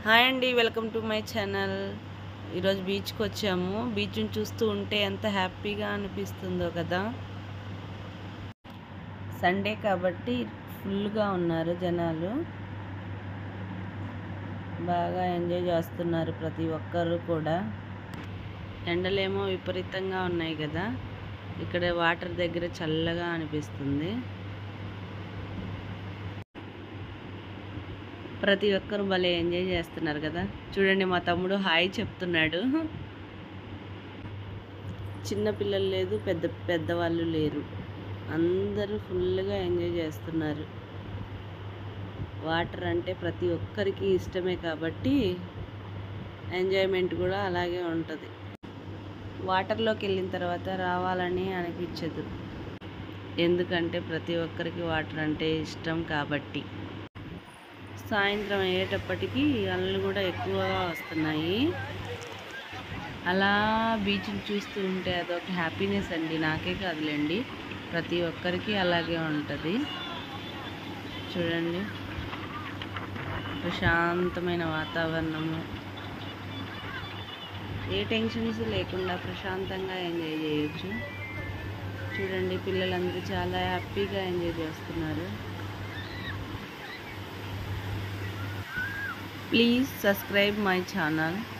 hi అండి welcome to my channel ఈరోజు బీచ్కి వచ్చాము బీచ్ని చూస్తూ ఉంటే ఎంత హ్యాపీగా అనిపిస్తుందో కదా సండే కాబట్టి ఫుల్గా ఉన్నారు జనాలు బాగా ఎంజాయ్ చేస్తున్నారు ప్రతి ఒక్కరు కూడా ఎండలేమో విపరీతంగా ఉన్నాయి కదా ఇక్కడ వాటర్ దగ్గర చల్లగా అనిపిస్తుంది ప్రతి ఒక్కరు భలే ఎంజాయ్ చేస్తున్నారు కదా చూడండి మా తమ్ముడు హాయ్ చెప్తున్నాడు చిన్న పిల్లలు లేదు పెద్ద పెద్దవాళ్ళు లేరు అందరూ ఫుల్గా ఎంజాయ్ చేస్తున్నారు వాటర్ అంటే ప్రతి ఒక్కరికి ఇష్టమే కాబట్టి ఎంజాయ్మెంట్ కూడా అలాగే ఉంటుంది వాటర్లోకి వెళ్ళిన తర్వాత రావాలని అనిపించదు ఎందుకంటే ప్రతి ఒక్కరికి వాటర్ అంటే ఇష్టం కాబట్టి సాయంత్రం అయ్యేటప్పటికి అలలు కూడా ఎక్కువగా వస్తున్నాయి అలా బీచ్ని చూస్తూ ఉంటే అదొక హ్యాపీనెస్ అండి నాకే కాదులేండి ప్రతి ఒక్కరికి అలాగే ఉంటుంది చూడండి ప్రశాంతమైన వాతావరణము ఏ టెన్షన్స్ లేకుండా ప్రశాంతంగా ఎంజాయ్ చేయొచ్చు చూడండి పిల్లలందరూ చాలా హ్యాపీగా ఎంజాయ్ చేస్తున్నారు ప్లీజ్ సబ్స్క్రైబ్ మై ఛానల్